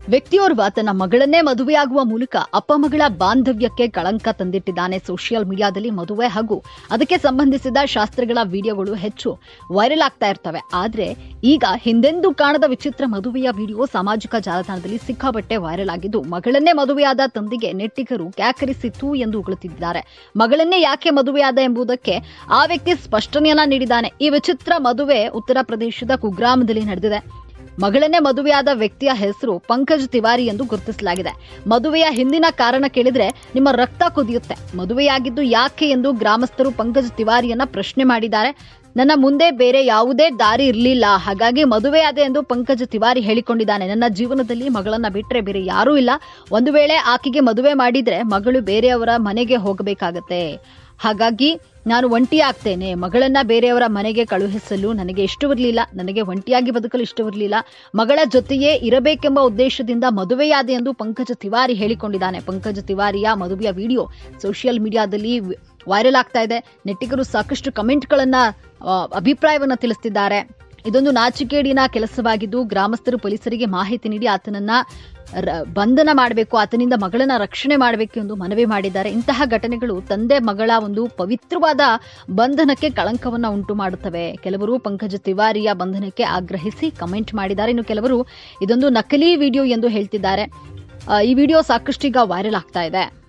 ವ್ಯಕ್ತಿಯೋರ್ವ ತನ್ನ ಮಗಳನ್ನೇ ಮದುವೆಯಾಗುವ ಮೂಲಕ ಅಪ್ಪ ಮಗಳ ಬಾಂಧವ್ಯಕ್ಕೆ ಕಳಂಕ ತಂದಿಟ್ಟಿದ್ದಾನೆ ಸೋಷಿಯಲ್ ಮೀಡಿಯಾದಲ್ಲಿ ಮದುವೆ ಹಾಗೂ ಅದಕ್ಕೆ ಸಂಬಂಧಿಸಿದ ಶಾಸ್ತ್ರಗಳ ವಿಡಿಯೋಗಳು ಹೆಚ್ಚು ವೈರಲ್ ಆಗ್ತಾ ಇರ್ತವೆ ಆದ್ರೆ ಈಗ ಹಿಂದೆಂದೂ ಕಾಣದ ವಿಚಿತ್ರ ಮದುವೆಯ ವಿಡಿಯೋ ಸಾಮಾಜಿಕ ಜಾಲತಾಣದಲ್ಲಿ ಸಿಕ್ಕಾಪಟ್ಟೆ ವೈರಲ್ ಆಗಿದ್ದು ಮಗಳನ್ನೇ ಮದುವೆಯಾದ ತಂದೆಗೆ ನೆಟ್ಟಿಗರು ಕ್ಯಾಕರಿಸಿತ್ತು ಎಂದು ಉಗುಳುತ್ತಿದ್ದಾರೆ ಮಗಳನ್ನೇ ಯಾಕೆ ಮದುವೆಯಾದ ಎಂಬುದಕ್ಕೆ ಆ ವ್ಯಕ್ತಿ ಸ್ಪಷ್ಟನೆಯನ್ನ ನೀಡಿದ್ದಾನೆ ಈ ವಿಚಿತ್ರ ಮದುವೆ ಉತ್ತರ ಪ್ರದೇಶದ ಕುಗ್ರಾಮದಲ್ಲಿ ನಡೆದಿದೆ ಮಗಳನ್ನೇ ಮದುವೆಯಾದ ವ್ಯಕ್ತಿಯ ಹೆಸರು ಪಂಕಜ್ ತಿವಾರಿ ಎಂದು ಗುರುತಿಸಲಾಗಿದೆ ಮದುವೆಯ ಹಿಂದಿನ ಕಾರಣ ಕೇಳಿದ್ರೆ ನಿಮ್ಮ ರಕ್ತ ಕುದಿಯುತ್ತೆ ಮದುವೆಯಾಗಿದ್ದು ಯಾಕೆ ಎಂದು ಗ್ರಾಮಸ್ಥರು ಪಂಕಜ್ ತಿವಾರಿಯನ್ನ ಪ್ರಶ್ನೆ ಮಾಡಿದ್ದಾರೆ ನನ್ನ ಮುಂದೆ ಬೇರೆ ಯಾವುದೇ ದಾರಿ ಇರಲಿಲ್ಲ ಹಾಗಾಗಿ ಮದುವೆಯಾದೆ ಎಂದು ಪಂಕಜ್ ತಿವಾರಿ ಹೇಳಿಕೊಂಡಿದ್ದಾನೆ ನನ್ನ ಜೀವನದಲ್ಲಿ ಮಗಳನ್ನ ಬಿಟ್ರೆ ಬೇರೆ ಯಾರೂ ಇಲ್ಲ ಒಂದು ವೇಳೆ ಆಕೆಗೆ ಮದುವೆ ಮಾಡಿದ್ರೆ ಮಗಳು ಬೇರೆಯವರ ಮನೆಗೆ ಹೋಗಬೇಕಾಗತ್ತೆ ಹಾಗಾಗಿ ನಾನು ಒಂಟಿ ಆಗ್ತೇನೆ ಮಗಳನ್ನ ಬೇರೆಯವರ ಮನೆಗೆ ಕಳುಹಿಸಲು ನನಗೆ ಇಷ್ಟವಿರಲಿಲ್ಲ ನನಗೆ ಒಂಟಿಯಾಗಿ ಬದುಕಲು ಇಷ್ಟವಿರಲಿಲ್ಲ ಮಗಳ ಜೊತೆಯೇ ಇರಬೇಕೆಂಬ ಉದ್ದೇಶದಿಂದ ಮದುವೆಯಾದೆ ಎಂದು ಪಂಕಜ ತಿವಾರಿ ಹೇಳಿಕೊಂಡಿದ್ದಾನೆ ಪಂಕಜ ತಿವಾರಿಯ ಮದುವೆಯ ವಿಡಿಯೋ ಸೋಷಿಯಲ್ ಮೀಡಿಯಾದಲ್ಲಿ ವೈರಲ್ ಆಗ್ತಾ ಇದೆ ನೆಟ್ಟಿಗರು ಸಾಕಷ್ಟು ಕಮೆಂಟ್ಗಳನ್ನ ಆ, ಅಭಿಪ್ರಾಯವನ್ನ ತಿಳಿಸ್ತಿದ್ದಾರೆ ಇದೊಂದು ನಾಚಿಕೇಡಿನ ಕೆಲಸವಾಗಿದ್ದು ಗ್ರಾಮಸ್ಥರು ಪೊಲೀಸರಿಗೆ ಮಾಹಿತಿ ನೀಡಿ ಆತನನ್ನ ರ- ಬಂಧನ ಮಾಡಬೇಕು ಆತನಿಂದ ಮಗಳನ್ನ ರಕ್ಷಣೆ ಮಾಡಬೇಕು ಎಂದು ಮನವಿ ಮಾಡಿದ್ದಾರೆ ಇಂತಹ ಘಟನೆಗಳು ತಂದೆ ಮಗಳ ಒಂದು ಪವಿತ್ರವಾದ ಬಂಧನಕ್ಕೆ ಕಳಂಕವನ್ನ ಉಂಟು ಮಾಡುತ್ತವೆ ಕೆಲವರು ಪಂಕಜ ತಿವಾರಿಯ ಬಂಧನಕ್ಕೆ ಆಗ್ರಹಿಸಿ ಕಮೆಂಟ್ ಮಾಡಿದ್ದಾರೆ ಇನ್ನು ಕೆಲವರು ಇದೊಂದು ನಕಲಿ ವಿಡಿಯೋ ಎಂದು ಹೇಳ್ತಿದ್ದಾರೆ ಆ, ಈ ವಿಡಿಯೋ ಸಾಕಷ್ಟು ಈಗ ವೈರಲ್ ಆಗ್ತಾ ಇದೆ